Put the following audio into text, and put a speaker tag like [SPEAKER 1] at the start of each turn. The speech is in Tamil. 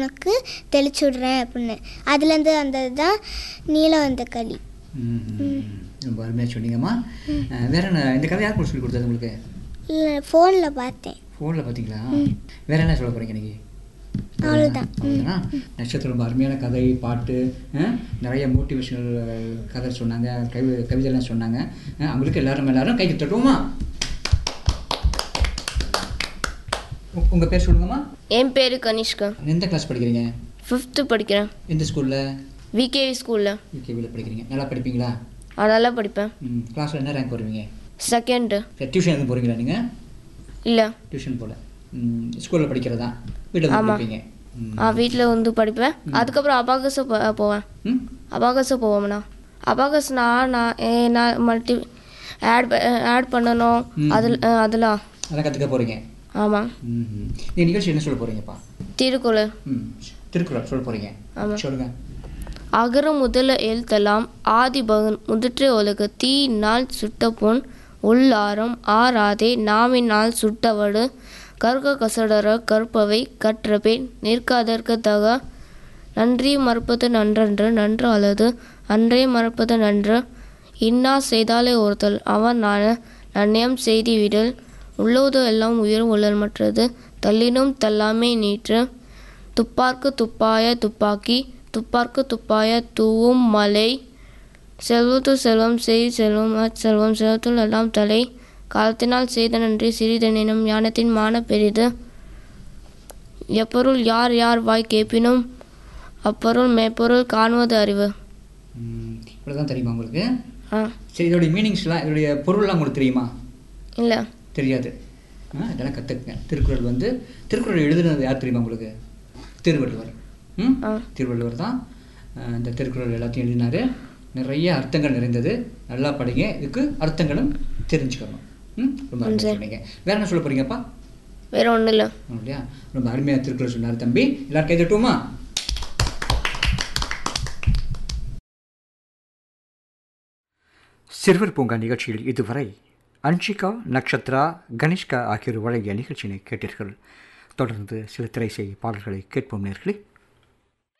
[SPEAKER 1] உனக்கு தெளிச்சு விடுறேன் அப்படின்னு அதுலேருந்து வந்தது தான் நீலவந்த களி
[SPEAKER 2] ம். ரொம்ப அருமையாக சொன்னீங்கம்மா அஹ், வேற என்ன இந்த கதை யார் சொல்லி கொடுத்தது உங்களுக்கு
[SPEAKER 1] இல்லை ஃபோனில் பார்த்தேன்
[SPEAKER 2] ஃபோனில் பார்த்தீங்களா வேற என்ன சொல்ல போகிறீங்க இன்னைக்கு
[SPEAKER 1] அவ்வளவுதான்.
[SPEAKER 2] அவ்வளோதானா நட்சத்திரம் ரொம்ப அருமையான கதை பாட்டு அஹ், நிறைய மோட்டிவேஷனல் கதை சொன்னாங்க கவி கவிதைலாம் சொன்னாங்க அஹ், அவங்களுக்கு எல்லாரும் எல்லாரும் கை தட்டுவோமா உ- உங்க பேர் சொல்லுங்கம்மா
[SPEAKER 3] என் பேர் கனிஷ்கா
[SPEAKER 2] எந்த கிளாஸ் படிக்கிறீங்க
[SPEAKER 3] ஃபிஃப்த்து படிக்கிறேன்
[SPEAKER 2] எந்த ஸ்கூலில்
[SPEAKER 3] விகேவி ஸ்கூலில்
[SPEAKER 2] யூகேவியில் படிக்கிறீங்க நல்லா படிப்பீங்களா
[SPEAKER 3] அதெல்லாம் படிப்பேன்
[SPEAKER 2] ம் கிளாஸில் என்ன ரேங்க் வருவீங்க
[SPEAKER 3] செகண்டு
[SPEAKER 2] சரி டியூஷன் எதுவும் போகிறீங்களா நீங்கள்
[SPEAKER 3] இல்லை
[SPEAKER 2] டியூஷன் போல ஸ்கூலில் படிக்கிறதா வீட்டில்
[SPEAKER 3] ஆமா.
[SPEAKER 2] படிப்பீங்க ம்.
[SPEAKER 3] ஆ வீட்டில் வந்து படிப்பேன் அதுக்கப்புறம் அபாகஸு போவேன்
[SPEAKER 2] ம்
[SPEAKER 3] அபாகஸு போவோம்ண்ணா அபாகஸ்னா நான் ஏ, நான் மல்டி ஆட் ஆட் பண்ணணும்
[SPEAKER 2] ம்.
[SPEAKER 3] அதில் அதெல்லாம்
[SPEAKER 2] அதெல்லாம் கற்றுக்க போகிறீங்க
[SPEAKER 3] ஆமாம்
[SPEAKER 2] ம் நீங்கள் நிகழ்ச்சி என்ன சொல்ல போகிறீங்கப்பா
[SPEAKER 3] திருக்குறள்
[SPEAKER 2] ம் திருக்குறள் சொல்ல போகிறீங்க
[SPEAKER 3] ஆமா.
[SPEAKER 2] சொல்லுங்கள்
[SPEAKER 3] அகர முதல எழுத்தலாம் ஆதி பகன் முதற்றே உலகு தீ நாள் சுட்ட பொன் உள்ளாரம் ஆறாதே நாவினால் சுட்டவடு கற்க கசடர கற்பவை கற்றபேன் நிற்காதற்கு தக நன்றி மறப்பது நன்றன்று நன்று அல்லது அன்றே மறப்பது நன்று இன்னா செய்தாலே ஒருத்தல் அவன் நான நன்னயம் செய்தி விடல் உள்ளது எல்லாம் உயிர் உள்ளல் மற்றது தள்ளினும் தள்ளாமே நீற்று துப்பார்க்கு துப்பாய துப்பாக்கி துப்பார்க்கு துப்பாய தூவும் மலை செல்வத்து செல்வம் செய் செல்வம் அச்செல்வம் செல்வத்துள் எல்லாம் தலை காலத்தினால் செய்த நன்றி சிறிதெனினும் ஞானத்தின் மான பெரிது எப்பொருள் யார் யார் வாய் கேட்பினும் அப்பொருள் மெய்ப்பொருள் காணுவது அறிவு
[SPEAKER 2] இவ்வளோ தான் தெரியுமா உங்களுக்கு
[SPEAKER 3] ஆ
[SPEAKER 2] சரி இதோடைய மீனிங்ஸ்லாம் இதோடைய பொருள்லாம் உங்களுக்கு தெரியுமா
[SPEAKER 3] இல்லை
[SPEAKER 2] தெரியாது ஆ இதெல்லாம் கற்றுக்குங்க திருக்குறள் வந்து திருக்குறள் எழுதுனது யார் தெரியுமா உங்களுக்கு திருவள்ளுவர் ம்
[SPEAKER 3] ஆ.
[SPEAKER 2] திருவள்ளுவர் தான் அஹ், இந்த திருக்குறள் எல்லாத்தையும் எழுதினாரு நிறைய அர்த்தங்கள் நிறைந்தது நல்லா படிங்க இதுக்கு அர்த்தங்களும் தெரிஞ்சுக்கணும் ம் ரொம்ப அருமையா சொன்னீங்க வேற என்ன சொல்ல போறீங்கப்பா
[SPEAKER 3] வேற ஒன்றும் இல்லை
[SPEAKER 2] இல்லையா ரொம்ப அருமையாக திருக்குறள் சொன்னார் தம்பி எல்லாரும் கை தட்டுவோமா சிறுவர் பூங்கா நிகழ்ச்சியில் இதுவரை அன்ஷிகா நக்ஷத்ரா கனிஷ்கா ஆகியோர் வழங்கிய நிகழ்ச்சியினை கேட்டீர்கள் தொடர்ந்து சில திரைசை பாடல்களை கேட்போம் நேர்களே